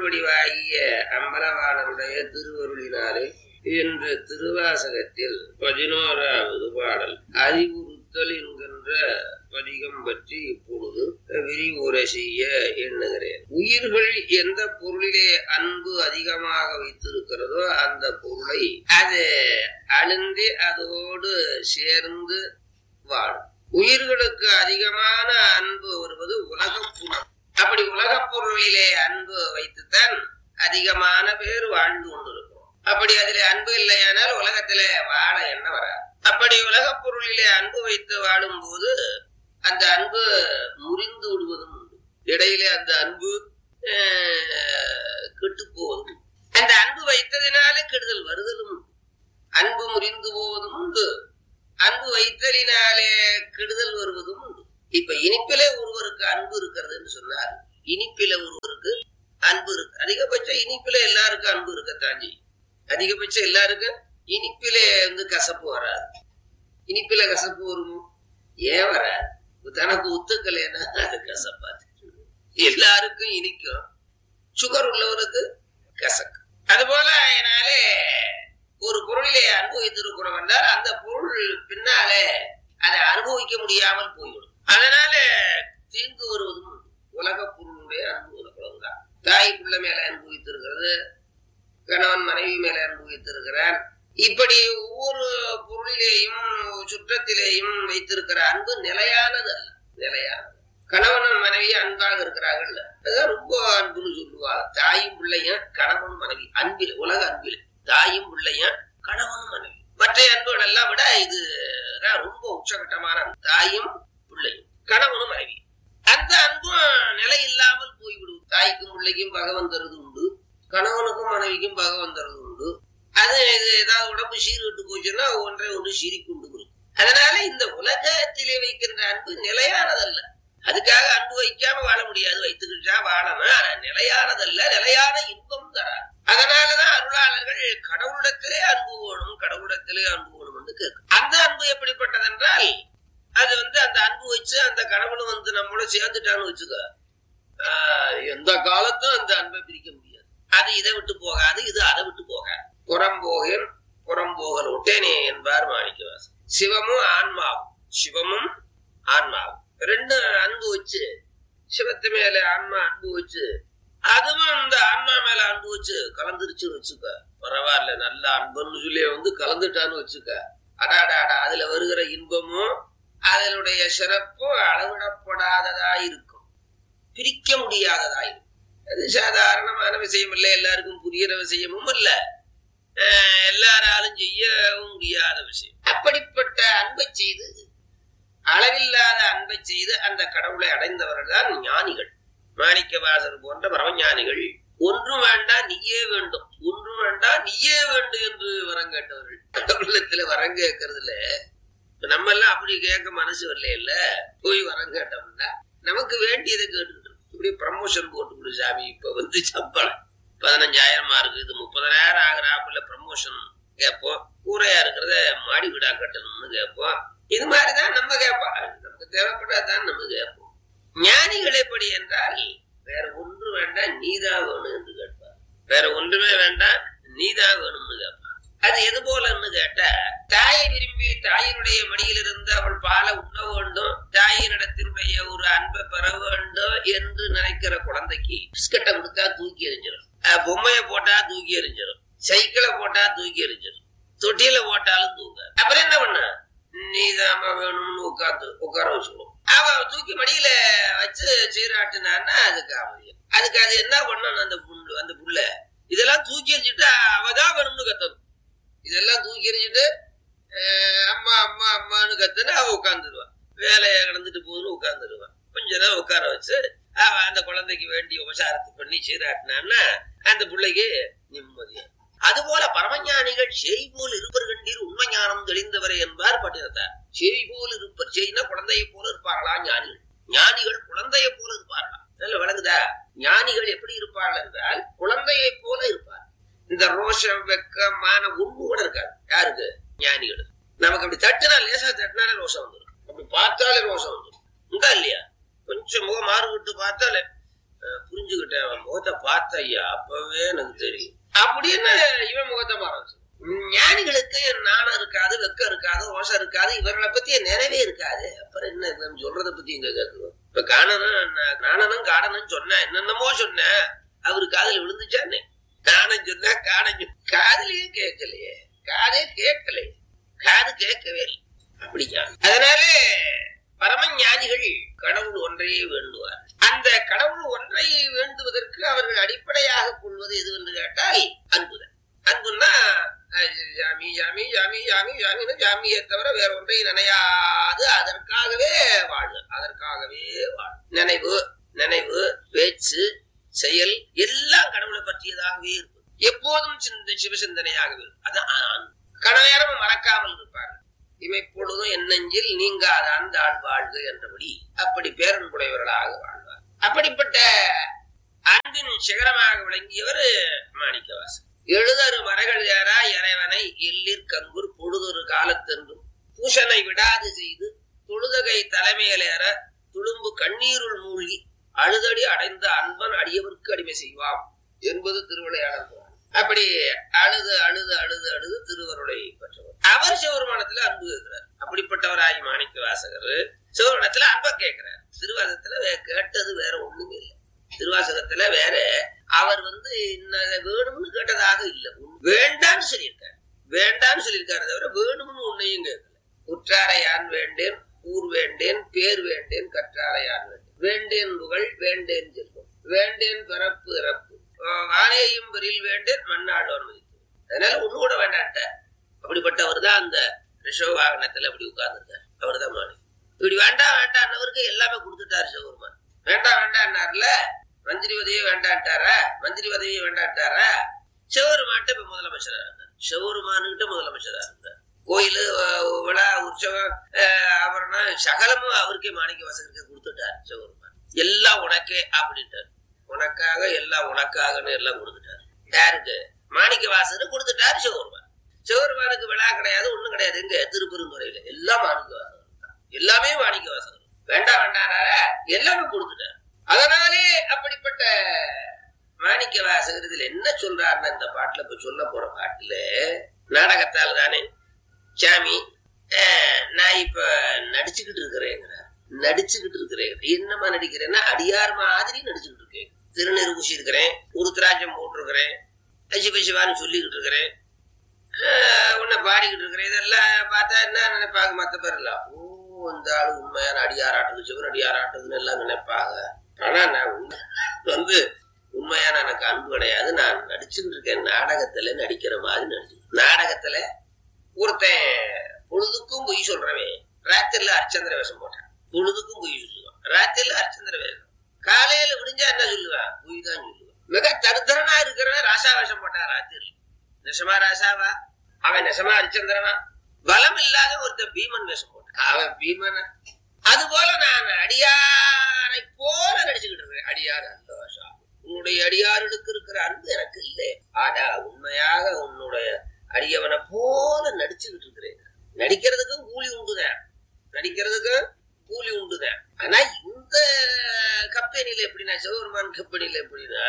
அருள் வடிவாகிய அம்பலவாணருடைய திருவருளினாலே என்று திருவாசகத்தில் பதினோராவது பாடல் அறிவுறுத்தல் என்கின்ற பதிகம் பற்றி இப்பொழுது விரிவுரை செய்ய எண்ணுகிறேன் உயிர்கள் எந்த பொருளிலே அன்பு அதிகமாக வைத்திருக்கிறதோ அந்த பொருளை அது அழுந்தி அதோடு சேர்ந்து வாழும் உயிர்களுக்கு அதிகமான அன்பு வருவது உலகப் புலம் அப்படி உலகப் பொருளிலே அன்பு வைத்துத்தான் அதிகமான பேர் வாழ்ந்து கொண்டிருக்கிறோம் அப்படி அதிலே அன்பு இல்லையானால் உலகத்திலே வாழ என்ன வராது அப்படி உலகப் பொருளிலே அன்பு வைத்து வாழும் போது அந்த அன்பு முறிந்து விடுவதும் உண்டு இடையிலே அந்த அன்பு கெட்டு போவதும் அந்த அன்பு வைத்ததினாலே கெடுதல் வருதலும் உண்டு அன்பு முறிந்து போவதும் உண்டு அன்பு வைத்தலினாலே கெடுதல் வருவதும் உண்டு இப்ப இனிப்பிலே ஒருவருக்கு அன்பு இருக்கிறது என்று சொன்னார் இனிப்பில ஒருவருக்கு அன்பு இருக்கு அதிகபட்சம் இனிப்பில எல்லாருக்கும் அன்பு இருக்கத்தான் செய்யும் அதிகபட்சம் எல்லாருக்கும் இனிப்பிலே வந்து கசப்பு வராது இனிப்பில கசப்பு வருமோ ஏன் வராது தனக்கு ஒத்துக்கலைன்னா அது கசப்பாது எல்லாருக்கும் இனிக்கும் சுகர் உள்ளவருக்கு கசக்கு அதுபோல அதனாலே ஒரு பொருளிலே அனுபவித்திருக்கிறோம் என்றால் அந்த பொருள் பின்னாலே அதை அனுபவிக்க முடியாமல் போய்விடும் அதனால தீங்கு வருவதும் உண்டு. உலக பொருளுடைய அனுபவம் தாய் பிள்ளை மேல அனுபவித்திருக்கிறது கணவன் மனைவி மேல அனுபவித்திருக்கிறான் இப்படி ஒவ்வொரு பொருளிலேயும் சுற்றத்திலேயும் வைத்திருக்கிற அன்பு நிலையானது அல்ல நிலையானது கணவன் மனைவி அன்பாக இருக்கிறார்கள் அதுதான் ரொம்ப அன்புன்னு சொல்லுவாங்க தாயும் பிள்ளையும் கணவன் மனைவி அன்பில் உலக அன்பில் தாயும் பிள்ளையும் கணவன் மனைவி மற்ற அன்புகள் எல்லாம் விட இது ரொம்ப உச்சகட்டமான அன்பு. தாயும் பிள்ளையும் கணவனும் மனைவி அந்த அன்பும் நிலை இல்லாமல் போய்விடும் தாய்க்கும் பிள்ளைக்கும் பகவன் தருது உண்டு கணவனுக்கும் மனைவிக்கும் பகவன் தருது உண்டு அது இது ஏதாவது உடம்பு சீர்விட்டு போச்சுன்னா ஒன்றை ஒன்று சீரிக்கொண்டு கொடுக்கும் அதனால இந்த உலகத்திலே வைக்கின்ற அன்பு நிலையானதல்ல அதுக்காக அன்பு வைக்காம வாழ முடியாது வைத்துக்கிட்டா வாழணும் ஆனா நிலையானதல்ல நிலையான இன்பம் தராது அதனாலதான் அருளாளர்கள் கடவுளிடத்திலே அன்பு வேணும் கடவுளிடத்திலே அன்பு வேணும் என்று கேட்கும் அந்த அன்பு எப்படிப்பட்டதென்றால் அது வந்து அந்த அன்பு வச்சு அந்த கடவுளும் வந்து நம்மளோட சேர்ந்துட்டான்னு வச்சுக்க ஆஹ் எந்த காலத்தும் அந்த அன்பை பிரிக்க முடியாது அது இதை விட்டு போகாது இது அதை விட்டு போகாது புறம்போகன் புறம்போகல் ஒட்டேனே என்பார் மாணிக்கவாசன் சிவமும் ஆன்மாவும் சிவமும் ஆன்மாவும் ரெண்டு அன்பு வச்சு சிவத்து மேல ஆன்மா அன்பு வச்சு அதுவும் அந்த ஆன்மா மேல அன்பு வச்சு கலந்துருச்சுன்னு வச்சுக்க பரவாயில்ல நல்ல அன்புன்னு சொல்லி வந்து கலந்துட்டான்னு வச்சுக்க அடாடா அடா அதுல வருகிற இன்பமும் அதனுடைய சிறப்பும் அளவிடப்படாததா இருக்கும் பிரிக்க முடியாததா இருக்கும் அது சாதாரணமான விஷயம் இல்லை எல்லாருக்கும் புரியிற விஷயமும் இல்ல அஹ் எல்லாராலும் செய்யவும் முடியாத விஷயம் அப்படிப்பட்ட அன்பை செய்து அளவில்லாத அன்பை செய்து அந்த கடவுளை அடைந்தவர்கள் தான் ஞானிகள் மாணிக்கவாசர் போன்ற பரமஞானிகள் ஒன்றும் வேண்டாம் நீயே வேண்டும் ஒன்றும் வேண்டாம் நீயே வேண்டும் என்று வரம் கேட்டவர்கள் உள்ளத்துல வரம் கேட்கறதுல நம்ம எல்லாம் அப்படி கேட்க மனசு வரல இல்ல போய் வரம் கேட்டோம்னா நமக்கு வேண்டியதை கேட்டுக்கிட்டு இருக்கோம். இப்படி ப்ரமோஷன் போட்டு கொடு சாமி இப்ப வந்து சம்பளம் பதினஞ்சாயிரமா இருக்கு இது முப்பதனாயிரம் ஆகுறாப்புல ப்ரமோஷன் கேட்போம் கூரையா இருக்கிறத மாடி வீடா கட்டணும்னு கேட்போம் இது மாதிரிதான் நம்ம கேட்போம் நமக்கு தேவைப்பட்டாதான் நம்ம கேட்போம் ஞானிகள் எப்படி என்றால் வேற ஒன்று வேண்டாம் நீதான் வேணும் என்று கேட்பார் வேற ஒன்றுமே வேண்டாம் நீதான் வேணும்னு கேட்பார் அது எது போலன்னு கேட்டா தாயை விரும்பி தாயினுடைய மடியிலிருந்து அவள் பாலை உண்ண வேண்டும் தாயினிடத்தினுடைய ஒரு அன்பை பெற வேண்டும் என்று நினைக்கிற குழந்தைக்கு பிஸ்கட்டை கொடுத்தா தூக்கி எறிஞ்சிடும் அஹ் பொம்மையை போட்டா தூக்கி எறிஞ்சிடும் சைக்கிளை போட்டா தூக்கி எறிஞ்சிடும் தொட்டியில போட்டாலும் தூங்க அப்புறம் என்ன பண்ண நீதாம்மா வேணும்னு உட்காந்து உட்கார வச்சுக்கணும் அவ தூக்கி மடியில வச்சு சீராட்டுனான்னா அதுக்கு அமைதியம் அதுக்கு அது என்ன பண்ணணும் அந்த புண்ணு அந்த புள்ள இதெல்லாம் தூக்கி எறிஞ்சிட்டு அவதான் வேணும்னு கத்தணும் இதெல்லாம் தூக்கி எறிஞ்சிட்டு அஹ் அம்மா அம்மா அம்மான்னு கத்துன்னு அவ உட்காந்துருவா வேலையை கிடந்துட்டு போகுதுன்னு உட்காந்துருவா கொஞ்ச நேரம் உட்கார வச்சு அவ அந்த குழந்தைக்கு வேண்டிய உபசாரத்தை பண்ணி சீராட்டினான்னா அந்த பிள்ளைக்கு நிம்மதியா அதுபோல பரமஞானிகள் செய் போல் இருப்பர் கண்டீர் உண்மை ஞானம் தெளிந்தவரை என்பார் பட்டினத்தார் செய் போல் இருப்பர் செய்னா குழந்தையை போல இருப்பார்களா ஞானிகள் ஞானிகள் குழந்தையை போல இருப்பார்களா நல்ல விளங்குதா ஞானிகள் எப்படி இருப்பார்கள் என்றால் குழந்தையை போல இருப்பார் இந்த ரோஷம் வெக்கமான ஒண்ணு கூட இருக்காது யாருக்கு ஞானிகள் நமக்கு அப்படி தட்டுனா லேசா தட்டினாலே ரோஷம் வந்துடும் அப்படி பார்த்தாலே ரோஷம் வந்துடும் உண்டா இல்லையா கொஞ்சம் முகம் மாறு விட்டு பார்த்தாலே அஹ், புரிஞ்ச புரிஞ்சுக்கிட்டேன் அவன் முகத்தை பார்த்த ஐயா அப்பவே எனக்கு தெரியும் அப்படின்னு இவன் முகத்தை மாற ஞானிகளுக்கு நாணம் இருக்காது வெக்கம் இருக்காது ரோஷம் இருக்காது இவர்களை பத்தி நிறைவே இருக்காது அப்புறம் என்ன இவன் சொல்றத பத்தி இங்க கேட்கணும் இப்ப காணனும் காணனும் காடனும் சொன்னேன் என்னென்னமோ சொன்னேன் அவரு காதுல விழுந்துச்சானே காணம் சொன்னா காணம் சொன்ன காதுலயே கேட்கலையே காதே கேட்கலையே காது கேட்கவே இல்லை அப்படியா அதனால பரம ஞானிகள் கடவுள் ஒன்றையே வேண்டுவார் அந்த கடவுள் ஒன்றை வேண்டுவதற்கு அவர்கள் அடிப்படையாக கொள்வது எது என்று கேட்டால் அன்புதான் அன்புன்னா அஹ், சாமி சாமி சாமி சாமி சாமின்னு சாமியை தவிர வேற ஒன்றை நினையாது அதற்காகவே வாழ்வு அதற்காகவே வாழ்வு நினைவு நினைவு பேச்சு செயல் எல்லாம் கடவுளை பற்றியதாகவே இருக்கும் எப்போதும் சிந்த சிவசிந்தனையாகவே இருக்கும் அதான் அன்பு. கணநேரமும் மறக்காமல் இருப்பார்கள் இமைப்பொழுதும் என்னெஞ்சில் நீங்காத அந்த ஆள் வாழ்க என்றபடி அப்படி பேரன்புடையவர்களாக வாழ்வார் அப்படிப்பட்ட அன்பின் சிகரமாக விளங்கியவர் மாணிக்கவாசன் எழுதரு மரகள் ஏறா இறைவனை எல்லிற் கங்குர் பொழுதொரு காலத்தென்றும் பூஷனை விடாது செய்து தொழுதகை தலைமையிலேற துளும்பு கண்ணீருள் மூழ்கி அழுதடி அடைந்த அன்பன் அடியவர்க்கு அடிமை செய்வாம் என்பது திருவிளையாடல் புராணம். அப்படி அழுது அழுது அழுது அழுது திருவருளை பெற்றவர் அவர் சிவபெருமானத்துல அன்பு கேட்கிறார் அப்படிப்பட்டவராகி மாணிக்க வாசகர் சிவபெருமானத்துல அன்பை கேட்கிறார் திருவாசகத்துல வே- கேட்டது வேற ஒண்ணுமே இல்லை திருவாசகத்துல வேற அவர் வந்து இன்னதை வேணும்னு கேட்டதாக இல்ல வேண்டான்னு சொல்லியிருக்காரு வேண்டான்னு சொல்லியிருக்காரு தவிர வேணும்னு உன்னையும் கேட்கல உற்றாரை யான் வேண்டேன் ஊர் வேண்டேன் பேர் வேண்டேன் கற்றாரை யான் வேண்டேன் வேண்டேன் புகழ் வேண்டேன் செல்வம் வேண்டேன் பிறப்பு இறப்பு ஆஹ் வானேயும் பெரில் வேண்டேன் மண்ணாடோர் மதித்து அதனால ஒண்ணு கூட வேண்டாட்ட அப்படிப்பட்டவர் தான் அந்த ரிஷவ வாகனத்துல அப்படி உட்கார்ந்துருக்காரு அவர் தான் மாணி இப்படி வேண்டாம் வேண்டாம்னவருக்கு எல்லாமே கொடுத்துட்டாரு சிவபெருமான் வேண்டாம் வேண்டாம்னார்ல மந்திரி பதவியே வேண்டான்ட்டாரா மந்திரி பதவியே வேண்டான்ட்டாரா சிவபெருமான்ட்ட இப்ப முதலமைச்சரா இருந்தார் சிவபெருமானுகிட்ட முதலமைச்சரா இருந்தார் கோயிலு அஹ், விழா உற்சவம் அஹ், ஆபரணம் சகலமும் அவருக்கே மாணிக்க வாசகருக்கு கொடுத்துட்டார் சிவபெருமான் எல்லாம் உனக்கே அப்படின்ட்டார் உனக்காக எல்லாம் உனக்காகன்னு எல்லாம் கொடுத்துட்டாரு யாருக்கு மாணிக்க வாசகர் கொடுத்துட்டாரு சிவபெருமான் சிவபெருமானுக்கு விழா கிடையாது ஒண்ணும் கிடையாது எங்க திருப்பெருந்துறையில எல்லாம் மாணிக்க வாசகர் தான். எல்லாமே மாணிக்க வாசகர் வேண்டாம் வேண்டாம் எல்லாமே கொடுத்துட்டார் அதனாலே அப்படிப்பட்ட மாணிக்க வாசகர் இதுல என்ன சொல்றாருன்னா இந்த பாட்டுல இப்ப சொல்ல போற பாட்டுல நாடகத்தால் தானே சாமி அஹ், நான் இப்ப நடிச்சுக்கிட்டு இருக்கிறேங்கிறார் நடிச்சுக்கிட்டு இருக்கிறேன் என்னமா நடிக்கிறேன்னா அடியார் மாதிரி நடிச்சுக்கிட்டு இருக்கேன் திருநீர் பூசி இருக்கிறேன் உருத்ராஜம் போட்டிருக்கிறேன் சிவ சிவான்னு சொல்லிக்கிட்டு இருக்கிறேன் ஆஹ் உன்னை பாடிக்கிட்டு இருக்கிறேன் இதெல்லாம் பார்த்தா என்ன நினைப்பாங்க மத்த பேர் எல்லாம் ஓ இந்த ஆளு உண்மையான அடியாராட்டுது சிவன் அடியாராட்டுதுன்னு எல்லாம் நினைப்பாங்க ஆனா நான் உண்மை வந்து உண்மையான எனக்கு அன்பு கிடையாது நான் நடிச்சுக்கிட்டு இருக்கேன் நாடகத்துல நடிக்கிற மாதிரி நடிச்சு நாடகத்துல ஒருத்தன் பொழுதுக்கும் பொய் சொல்றவன் ராத்திரில அரிச்சந்திர வேஷம் போட்டான் பொழுதுக்கும் பொய் சொல்லுவான் ராத்திரில அரிச்சந்திர வேஷம் காலையில விடிஞ்சா என்ன சொல்லுவான் பொய் தான் சொல்லுவான் மிக தருத்தரனா இருக்கிறவன் ராசா வேஷம் போட்டான் ராத்திரி நெசமா ராசாவா அவன் நெசமா ஹரிச்சந்திரனா பலம் இல்லாத ஒருத்தன் பீமன் வேஷம் போட்டான் அவன் பீமன் அது போல நான் அடியாரை போல நடிச்சுக்கிட்டு இருக்கிறேன் அடியார் அந்த வருஷம் உன்னுடைய அடியார்களுக்கு இருக்கிற அன்பு எனக்கு இல்லை ஆனா உண்மையாக உன்னுடைய அடியவனை போல நடிச்சுக்கிட்டு இருக்கிறேன் நடிக்கிறதுக்கும் கூலி உண்டுதான் நடிக்கிறதுக்கும் கூலி உண்டுதான் ஆனா இந்த கம்பெனில எப்படின்னா சிவபெருமான் கம்பெனில எப்படின்னா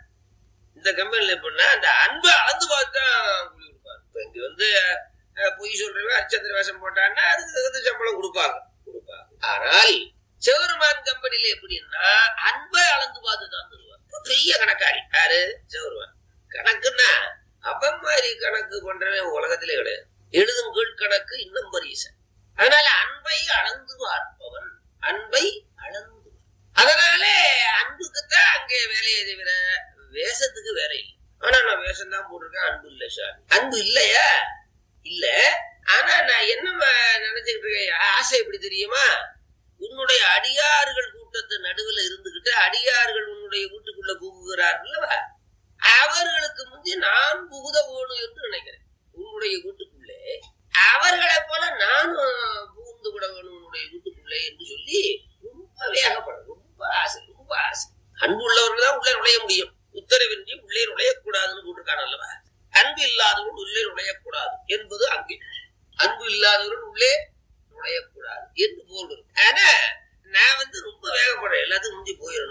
இந்த கம்பெனில எப்படின்னா அந்த அன்பை அளந்து பார்த்தா கூலி கொடுப்பாங்க இப்ப இங்க வந்து அஹ், பொய் சொல்றவன் அச்சந்திர வேஷம் போட்டான்னா அதுக்கு தகுந்த சம்பளம் கொடுப்பாங்க கொடுப்பாங்க ஆனால் சிவருமான் கம்பெனில எப்படின்னா அன்பை அளந்து பார்த்து தான் தருவார் இப்ப பெரிய கணக்காரி யாரு சிவருமான் கணக்குன்னா அவன் மாதிரி கணக்கு பண்றவன் உலகத்திலே கிடையாது எழுதும் கீழ் கணக்கு இன்னும் பரிசன் அதனால அன்பை அளந்து பார்ப்பவன் அன்பை அளந்து அதனாலே அன்புக்குத்தான் அங்கே வேலையை தவிர வேஷத்துக்கு வேலை இல்லை ஆனா நான் வேஷம் தான் போட்டிருக்கேன் அன்பு இல்லை சாமி அன்பு இல்லையா இல்ல ஆனா நான் என்ன ம- நினைச்சுக்கிட்டு இருக்கேன் ஆசை எப்படி தெரியுமா உன்னுடைய அடியார்கள் கூட்டத்து நடுவுல இருந்துகிட்டு அடியார்கள் உன்னுடைய வீட்டுக்குள்ள புகுகிறார்கள்ல அவர்களுக்கு முந்தி நான் புகுத வேணும் என்று நினைக்கிறேன் உன்னுடைய வீட்டுக்குள்ளே அவர்களை போல நானும் புகுந்து விட வேணும் உன்னுடைய வீட்டுக்குள்ளே என்று சொல்லி ரொம்ப வேகப்படும் ரொம்ப ஆசை ரொம்ப ஆசை அன்பு உள்ளவர்கள் தான் உள்ளே நுழைய முடியும் உத்தரவின்றி உள்ளே நுழையக்கூடாதுன்னு போட்டிருக்காங்க அல்லவா அன்பு இல்லாதவர்கள் உள்ளே நுழையக்கூடாது என்பது அங்கே அன்பு இல்லாதவர்கள் உள்ளே நுழையக்கூடாது என்று போல் இருக்கு ஆனா நான் வந்து ரொம்ப வேகப்படுறேன் எல்லாத்துக்கும் முந்தி போயிடணும் எல்லாத்துக்கும்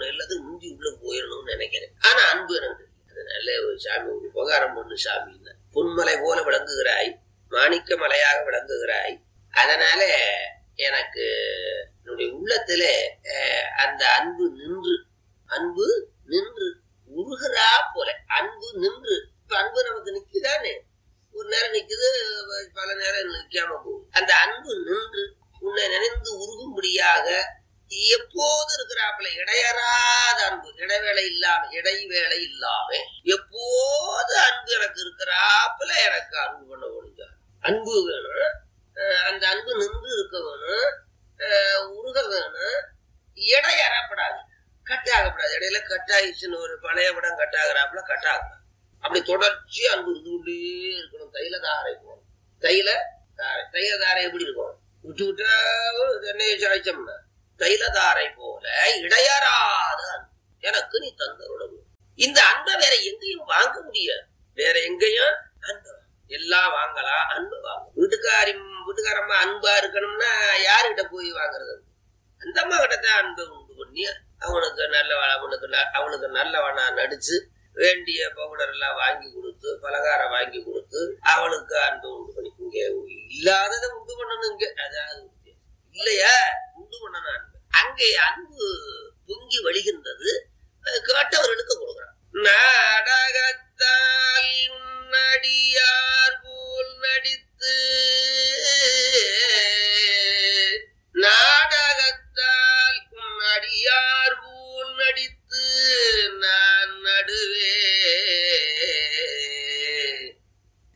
முந்தி உள்ள போயிடணும்னு நினைக்கிறேன் ஆனா அன்பு எனக்கு தெரியும். அதனால ஒரு சாமி ஒரு உபகாரம் பண்ணு சாமி பொன்மலை போல விளங்குகிறாய் மாணிக்க மலையாக விளங்குகிறாய் அதனால எனக்கு என்னுடைய உள்ளத்துல அஹ், அந்த அன்பு நின்று அன்பு நின்று உருகிறா போல அன்பு நின்று இப்ப அன்பு நமக்கு நிக்குதானே ஒரு நேரம் நிக்குது பல நேரம் நிக்காம போகுது அந்த அன்பு நின்று உன்னை நினைந்து உருகும்படியாக எப்போது இருக்கிறாப்புல இடையறாத அன்பு இடைவேளை இல்லாம இடைவேளை இல்லாம எப்போது அன்பு எனக்கு இருக்கிறாப்புல எனக்கு அன்பு பண்ண முடிஞ்சா அன்பு வேணும் அஹ் அந்த அன்பு நின்று இருக்க வேணும் அஹ் உருக வேணும் இடையறப்படாது கட்டாகப்படாது இடையில கட்டாயிடுச்சுன்னு ஒரு பழைய படம் கட்டாகிறாப்புல கட்டாகக்கூடாது அப்படி தொடர்ச்சி அன்பு இருந்துகிட்டே இருக்கணும் தைல தாரை போகணும் தைல தாரை தைல தாரை எப்படி இருக்கும் விட்டு விட்டா தென்னையை சாய்ச்சோம்னா தைல தாரை போல இடையறாத அன்பு எனக்கு நீ தந்தருடன் இந்த அன்பை வேற எங்கேயும் வாங்க முடியாது வேற எங்கேயும் அன்பு எல்லாம் வாங்கலாம் அன்பு வாங்க வீட்டுக்காரி வீட்டுக்காரம்மா அன்பா இருக்கணும்னா யாருகிட்ட போய் வாங்குறது அந்த அம்மா கிட்ட தான் அன்பை உண்டு பண்ணி அவனுக்கு நல்ல அவனுக்கு ந- அவனுக்கு நல்லவனா நடிச்சு வேண்டிய பவுடர் எல்லாம் வாங்கி கொடுத்து பலகாரம் வாங்கி கொடுத்து அவனுக்கு அன்பை உண்டு பண்ணி இங்க இல்லாததை உண்டு பண்ணணும் இங்க அதாவது வித்தியாசம். இல்லையா உண்டு பண்ணணும் அன்பு அங்கே அன்பு பொங்கி வழிகின்றது அஹ் கேட்டவர்களுக்கு கொடுக்குறான் நாடகத்தால் உன்னடியார் போல் நடித்து